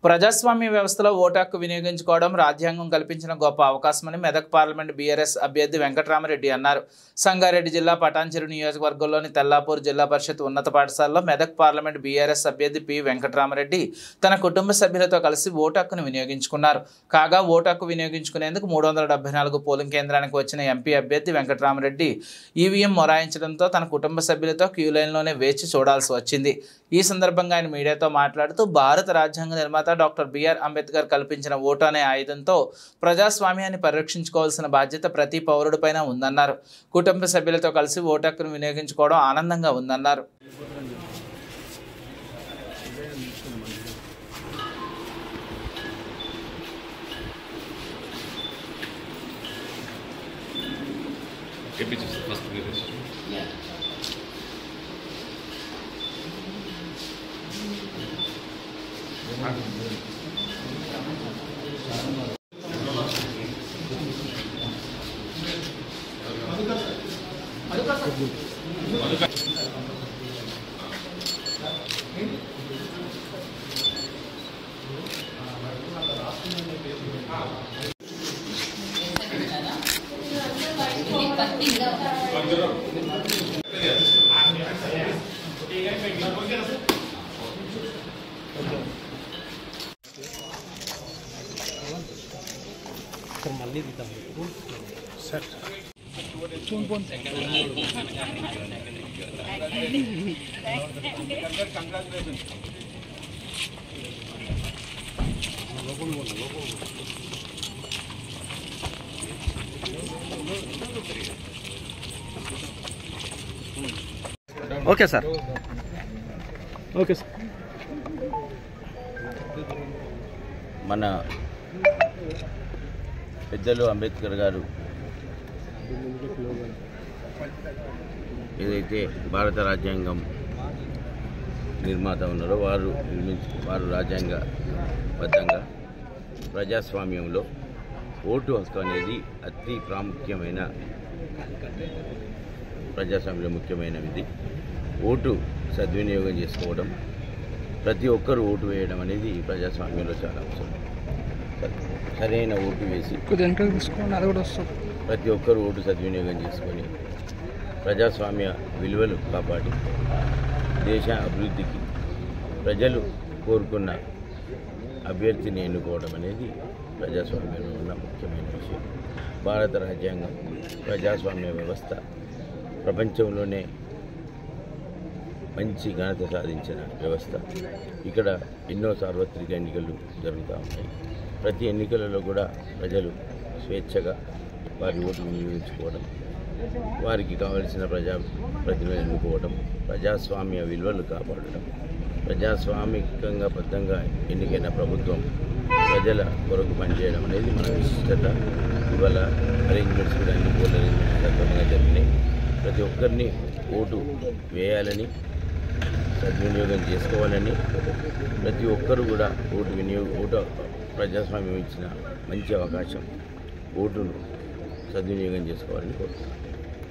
ప్రజాస్వామ్య వ్యవస్థలో ఓటు హక్కు వినియోగించుకోవడం రాజ్యాంగం కల్పించిన గొప్ప అవకాశమని మెదక్ పార్లమెంట్ బీఆర్ఎస్ అభ్యర్థి వెంకటరామరెడ్డి అన్నారు సంగారెడ్డి జిల్లా పటాన్చెరు నియోజకవర్గంలోని తెల్లాపూర్ జిల్లా పరిషత్ ఉన్నత పాఠశాలలో మెదక్ పార్లమెంట్ బీఆర్ఎస్ అభ్యర్థి పి వెంకటరామరెడ్డి తన కుటుంబ సభ్యులతో కలిసి ఓటు హక్కును వినియోగించుకున్నారు కాగా ఓటు హక్కు వినియోగించుకునేందుకు మూడు వందల డెబ్బై నాలుగు పోలింగ్ కేంద్రానికి వచ్చిన ఎంపీ అభ్యర్థి వెంకటరామరెడ్డి ఈవీఎం మొరాయించడంతో తన కుటుంబ సభ్యులతో క్యూ లైన్లోనే వేచి చూడాల్సి వచ్చింది ఈ సందర్భంగా ఆయన మీడియాతో మాట్లాడుతూ భారత రాజ్యాంగ నిర్మాత డాక్టర్ బిఆర్ అంబేద్కర్ కల్పించిన ఓటు అనే ఆయుధంతో ప్రజాస్వామ్యాన్ని పరిరక్షించుకోవాల్సిన బాధ్యత ప్రతి పౌరుడిపైన ఉందన్నారు కుటుంబ సభ్యులతో కలిసి ఓటు హక్కును వినియోగించుకోవడం ఆనందంగా ఉందన్నారు Repite first okay sir okay sir మన పెద్దలు అంబేద్కర్ గారు ఏదైతే భారత రాజ్యాంగం నిర్మాత ఉన్నారో వారు నిర్మించి వారు రాజ్యాంగబద్ధంగా ప్రజాస్వామ్యంలో ఓటు హక్కు అనేది అతి ప్రాముఖ్యమైన ప్రజాస్వామ్యంలో ముఖ్యమైనది ఓటు సద్వినియోగం చేసుకోవడం ప్రతి ఒక్కరు ఓటు వేయడం అనేది ఈ ప్రజాస్వామ్యంలో చాలా అవసరం సరైన ఓటు వేసి కొద్దిగా వెనకాల తీసుకోండి అది కూడా వస్తుంది ప్రతి ఒక్కరు ఓటు సద్వినియోగం చేసుకొని ప్రజాస్వామ్య విలువలు కాపాడి దేశ అభివృద్ధికి ప్రజలు కోరుకున్న అభ్యర్థిని ఎన్నుకోవడం అనేది ప్రజాస్వామ్యంలో ఉన్న ముఖ్యమైన విషయం భారత రాజ్యాంగం ప్రజాస్వామ్య వ్యవస్థ ప్రపంచంలోనే మంచి ఘనత సాధించిన వ్యవస్థ ఇక్కడ ఎన్నో సార్వత్రిక ఎన్నికలు జరుగుతూ ఉన్నాయి ప్రతి ఎన్నికలలో కూడా ప్రజలు స్వేచ్ఛగా వారి ఓటు వినియోగించుకోవడం వారికి కావలసిన ప్రజా ప్రతినిధులను ఎన్నుకోవడం ప్రజాస్వామ్య విలువలు కాపాడడం ప్రజాస్వామికంగా బద్ధంగా ఎన్నికైన ప్రభుత్వం ప్రజల కొరకు పనిచేయడం అనేది మన విశిష్టత ఇవాళ అరేంజ్మెంట్స్ కూడా అన్ని పోల్ అరేంజ్మెంట్స్ సక్రమంగా జరిగినాయి ప్రతి ఒక్కరిని ఓటు వేయాలని సద్వినియోగం చేసుకోవాలని ప్రతి ఒక్కరు కూడా ఓటు వినియోగ ఓటు ప్రజాస్వామ్యం ఇచ్చిన మంచి అవకాశం ఓటును సద్వినియోగం చేసుకోవాలని కోరుతున్నాను